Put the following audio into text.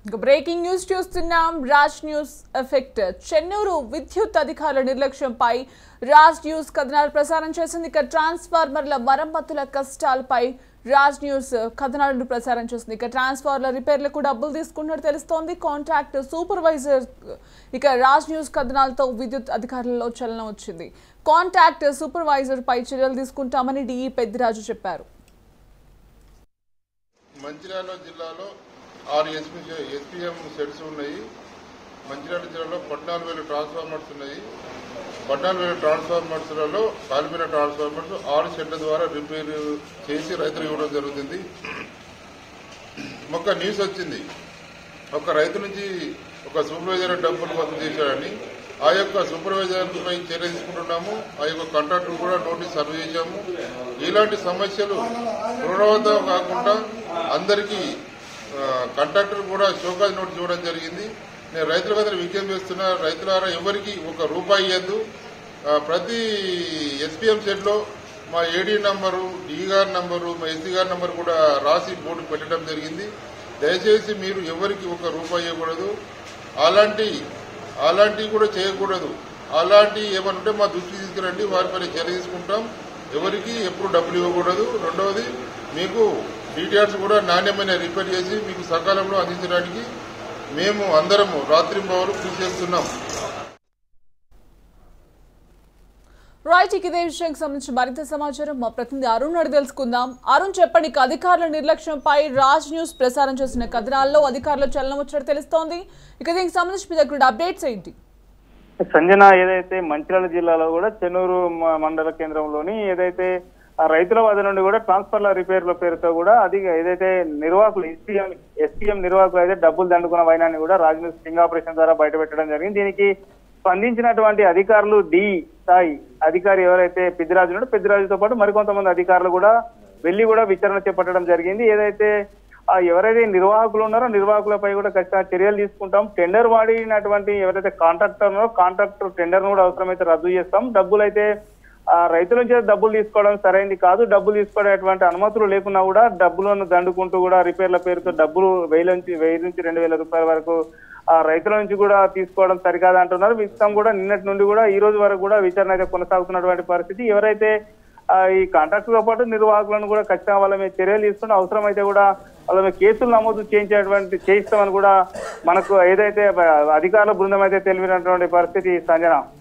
ఇక breaking news చూస్తున్నాం Raj news effect Chennur విద్యుత్ అధికారుల నిర్లక్ష్యంపై రాజ్ న్యూస్ కథనాలు ప్రసారం చేసింది ఇక ట్రాన్స్ఫార్మర్ల మరమ్మతుల కష్టాలపై రాజ్ న్యూస్ కథనాలను ప్రసారం చేసింది ఇక ట్రాన్స్ఫార్మర్ల రిపేర్లకు డబ్బులు తీసుకున్నట్టు తెలుస్తోంది కాంట్రాక్ట్ సూపర్వైజర్ ఇక రాజ్ న్యూస్ కథనాలతో విద్యుత్ అధికారులలో చలనం వచ్చింది కాంట్రాక్ట్ సూపర్వైజర్ పై చర్యలు తీసుకుంటామని డిఈ పెద్దిరాజు చెప్పారు మంచిర్యాల జిల్లాలో ఆరు ఎస్పీ ఎస్పీఎం సెట్స్ ఉన్నాయి మంచిర్యాల జిల్లాలో పద్నాలుగు వేల ట్రాన్స్ఫార్మర్స్ ఉన్నాయి పద్నాలుగు వేల ట్రాన్స్ఫార్మర్స్లలో కాలిపోయిన ట్రాన్స్ఫార్మర్స్ ఆరు షెడ్ల ద్వారా రిపేర్ చేసి రైతులకు ఇవ్వడం జరుగుతుంది ఒక న్యూస్ వచ్చింది ఒక రైతు నుంచి ఒక సూపర్వైజర్ డబ్బులు వసూలు చేశాడని ఆ యొక్క సూపర్వైజర్ పై చర్య తీసుకుంటున్నాము ఆ యొక్క కాంట్రాక్టర్ కూడా నోటీస్ సర్వ్ చేశాము ఇలాంటి సమస్యలు పునరావృతం కాకుండా అందరికీ ఆ, కాంట్రాక్టర్ కూడా షోకాజ్ నోటీస్ ఇవ్వడం జరిగింది నేను రైతులకు అందరూ విజ్ఞప్తి చేస్తున్నా రైతులారా ఎవరికి ఒక రూపాయి ఇవ్వద్దు ఆ, ప్రతి ఎస్పీఎం సెట్లో మా ఏడీ నంబరు డి గారి నంబరు మా ఎస్సీ గారి నంబరు కూడా రాసి బోర్డు పెట్టడం జరిగింది దయచేసి మీరు ఎవరికి ఒక రూపాయి ఇవ్వకూడదు అలాంటి అలాంటివి కూడా చేయకూడదు అలాంటి ఏమన్నా ఉంటే మా దృష్టికి తీసుకురండి వారిపై చర్య తీసుకుంటాం ఎవరికి ఎప్పుడు డబ్బులు ఇవ్వకూడదు రెండవది మీకు డీటెయిల్స్ కూడా నాణ్యమైన రిపేర్ చేసి మీకు సకాలంలో అందించడానికి మేము అందరము రాత్రింబవరు కృషి చేస్తున్నాం రైట్ ఇక ఇదే విషయానికి సంబంధించి మరింత సమాచారం మా ప్రతినిధి అరుణ్ అడిగి తెలుసుకుందాం అరుణ్ చెప్పండి ఇక అధికారుల నిర్లక్ష్యంపై రాజ్ న్యూస్ ప్రసారం చేసిన కథనాల్లో అధికారుల చలనం వచ్చినట్టు తెలుస్తోంది ఇక దీనికి సంబంధించి మీ దగ్గర అప్డేట్స్ ఏంటి సంజన ఏదైతే మంచిర్యాల జిల్లాలో కూడా చెన్నూరు మ- మండల కేంద్రంలోని ఏదైతే ఆ రైతుల వద్ద నుండి కూడా ట్రాన్స్ఫర్ల రిపేర్ల పేరుతో కూడా అది ఏదైతే నిర్వాహకులు ఎస్పీఎం ఎస్పీఎం నిర్వాహకులు అయితే డబ్బులు దండుకున్న వైనాన్ని కూడా రాజు స్టింగ్ ఆపరేషన్ ద్వారా బయటపెట్టడం జరిగింది దీనికి స్పందించినటువంటి అధికారులు డి స్థాయి అధికారి ఎవరైతే పెద్దిరాజు ఉన్నాడో పెద్దిరాజుతో పాటు మరికొంతమంది అధికారులు కూడా వెళ్లి కూడా విచారణ చేపట్టడం జరిగింది ఏదైతే ఆ ఎవరైతే నిర్వాహకులు ఉన్నారో నిర్వాహకులపై కూడా ఖచ్చితంగా చర్యలు తీసుకుంటాం టెండర్ వాడినటువంటి ఎవరైతే కాంట్రాక్టర్ ఉన్నారో కాంట్రాక్టర్ టెండర్ కూడా అవసరమైతే రద్దు చేస్తాం డబ్బులు అయితే ఆ రైతుల నుంచి డబ్బులు తీసుకోవడం సరైంది కాదు డబ్బులు తీసుకోవడానికి అనుమతులు లేకున్నా కూడా డబ్బులను దండుకుంటూ కూడా రిపేర్ల పేరుతో డబ్బులు వెయ్యి నుంచి వెయ్యి నుంచి రెండు వేల రూపాయల వరకు ఆ రైతుల నుంచి కూడా తీసుకోవడం సరికాదు అంటున్నారు విస్తాం కూడా నిన్నటి నుండి కూడా ఈ రోజు వరకు కూడా విచారణ అయితే కొనసాగుతున్నటువంటి పరిస్థితి ఎవరైతే ఆ, ఈ కాంట్రాక్టర్ తో పాటు నిర్వాహకులను కూడా ఖచ్చితంగా వాళ్ళ మీద చర్యలు తీసుకుని అవసరమైతే కూడా వాళ్ళ మీద కేసులు నమోదు చేయించేటువంటి చేయిస్తామని కూడా మనకు ఏదైతే అధికారుల బృందం అయితే తెలిపినటువంటి పరిస్థితి సంజన